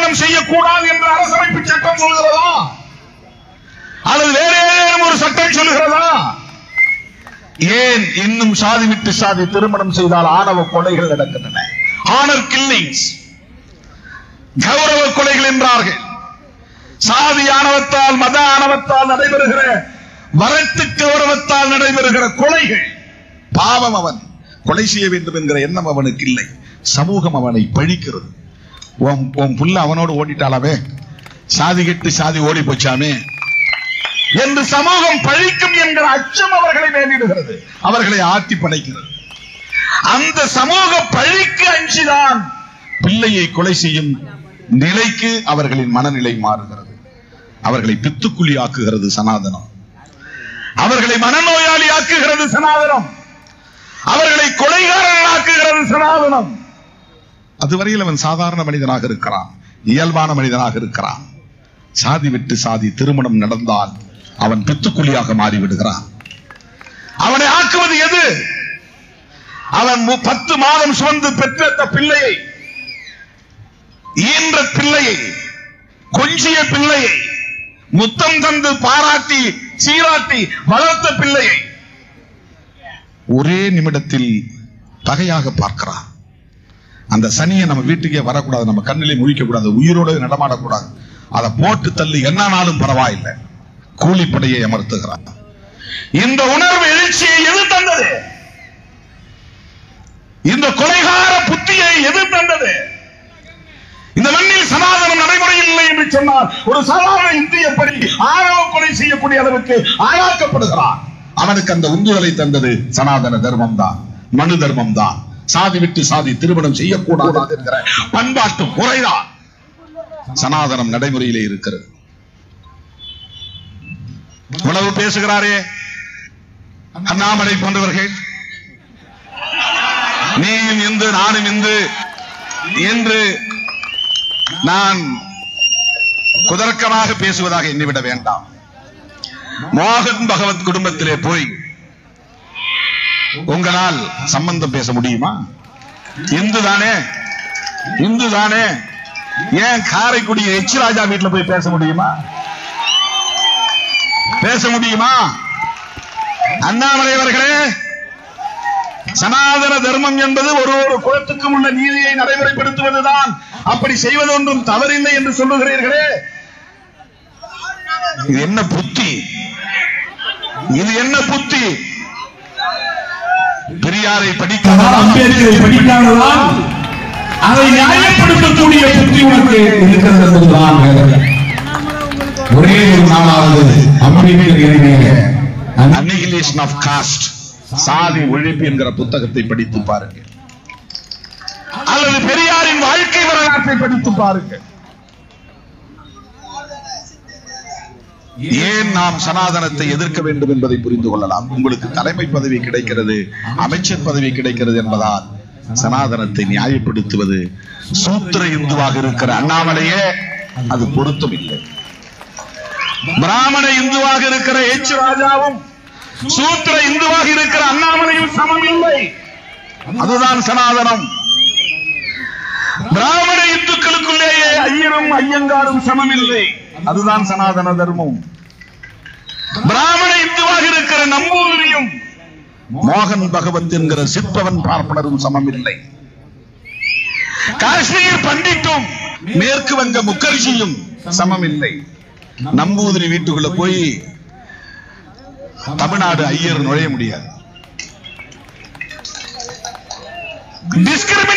திருமணம் செய்யக்கூடாது என்று அரசமைப்பு சட்டம் சொல்கிறதா அல்லது வேற ஏதேனும் ஒரு சட்டம் சொல்கிறதா ஏன் இன்னும் சாதி விட்டு சாதி திருமணம் செய்தால் ஆணவ கொலைகள் நடக்கின்றன ஆனர் கில்லிங்ஸ் கௌரவ கொலைகள் என்றார்கள் சாதி ஆணவத்தால் மத ஆணவத்தால் நடைபெறுகிற வரட்டு கௌரவத்தால் நடைபெறுகிற கொலைகள் பாவம் அவன் கொலை செய்ய வேண்டும் என்கிற எண்ணம் அவனுக்கு இல்லை சமூகம் அவனை பழிக்கிறது உன் உன் புள்ள அவனோடு ஓடிட்டாலாமே சாதி கெட்டு சாதி ஓடி போச்சாமே என்று சமூகம் பழிக்கும் என்கிற அச்சம் அவர்களை நேரிடுகிறது அவர்களை ஆட்டி படைக்கிறது அந்த சமூக பழிக்கு அஞ்சிதான் பிள்ளையை கொலை செய்யும் நிலைக்கு அவர்களின் மனநிலை மாறுகிறது அவர்களை பித்துக்குழி ஆக்குகிறது சனாதனம் அவர்களை மனநோயாளி ஆக்குகிறது சனாதனம் அவர்களை கொலைகாரர்கள் ஆக்குகிறது சனாதனம் அதுவரையில் அவன் சாதாரண மனிதனாக இருக்கிறான் இயல்பான மனிதனாக இருக்கிறான் சாதி விட்டு சாதி திருமணம் நடந்தால் அவன் பித்துக்குழியாக மாறிவிடுகிறான் அவனை ஆக்குவது எது அவன் மு- பத்து மாதம் சுமந்து பெற்றெடுத்த பிள்ளையை ஈன்ற பிள்ளையை கொஞ்சிய பிள்ளையை முத்தம் தந்து பாராட்டி சீராட்டி வளர்த்த பிள்ளையை ஒரே நிமிடத்தில் பகையாக பார்க்கிறான் அந்த சனியை நம்ம வீட்டுக்கே வரக்கூடாது நம்ம கண்ணிலே முழிக்க கூடாது உயிரோடு நடமாடக்கூடாது அதை போட்டு தள்ளி என்னானாலும் பரவாயில்லை கூலிப்படையை அமர்த்துகிறான் இந்த உணர்வு எழுச்சியை எது தந்தது இந்த கொலைகார புத்தியை எது தந்தது இந்த மண்ணில் சனாதனம் நடைமுறையில் இல்லை என்று சொன்னால் ஒரு சாதாரண இந்திய படி ஆணவ கொலை செய்யக்கூடிய அளவுக்கு ஆளாக்கப்படுகிறான் அவனுக்கு அந்த உந்துதலை தந்தது சனாதன தர்மம் தான் மனு தர்மம் தான் சாதி விட்டு சாதி திருமணம் செய்யக்கூடாது என்கிற பண்பாட்டு முறைதான் சனாதனம் நடைமுறையிலே இருக்கிறது இவ்வளவு பேசுகிறாரே அண்ணாமலை போன்றவர்கள் நீயும் இந்து நானும் இந்து என்று நான் குதர்க்கமாக பேசுவதாக எண்ணிவிட வேண்டாம் மோகன் பகவத் குடும்பத்திலே போய் உங்களால் சம்பந்தம் பேச முடியுமா இந்து தானே இந்து தானே ஏன் காரைக்குடி எச் ராஜா வீட்டுல போய் பேச முடியுமா பேச முடியுமா அண்ணாமலை அவர்களே சனாதன தர்மம் என்பது ஒரு ஒரு குலத்துக்கும் உள்ள நீதியை நடைமுறைப்படுத்துவதுதான் அப்படி செய்வது ஒன்றும் தவறில்லை என்று சொல்லுகிறீர்களே இது என்ன புத்தி இது என்ன புத்தி பெரியாரை படிக்காத அம்பேத்கரை படிக்காததால் அதை நியாயப்படுத்தக்கூடிய புத்தி உனக்கு இருக்கிறது என்பதுதான் வேதனை. ஒரே ஒரு நாளாவது அம்பேத்கர் எழுதிய அந்த அன்னிகிலேஷன் ஆஃப் காஸ்ட் சாதி ஒழிப்பு என்கிற புத்தகத்தை படித்து பாருங்க அல்லது பெரியாரின் வாழ்க்கை வரலாற்றை படித்து பாருங்க ஏன் நாம் சனாதனத்தை எதிர்க்க வேண்டும் என்பதை புரிந்து கொள்ளலாம் உங்களுக்கு தலைமை பதவி கிடைக்கிறது அமைச்சர் பதவி கிடைக்கிறது என்பதால் சனாதனத்தை நியாயப்படுத்துவது சூத்திர இந்துவாக இருக்கிற அண்ணாமலையே அது பொருத்தம் இல்லை பிராமண இந்துவாக இருக்கிற எச் ராஜாவும் சூத்திர இந்துவாக இருக்கிற அண்ணாமலையும் சமம் இல்லை அதுதான் சனாதனம் பிராமண இந்துக்களுக்குள்ளேயே ஐயரும் ஐயங்காரும் சமம் இல்லை அதுதான் சனாதன தர்மம் பிராமண இந்துவாக இருக்கிற நம்பூதிரியும் மோகன் பகவத் என்கிற சிற்பவன் பார்ப்பனரும் சமம் இல்லை காஷ்மீர் பண்டிட்டும் மேற்கு வங்க முகர்ஜியும் சமம் இல்லை நம்பூதிரி வீட்டுக்குள்ள போய் தமிழ்நாடு ஐயர் நுழைய முடியாது Discriminate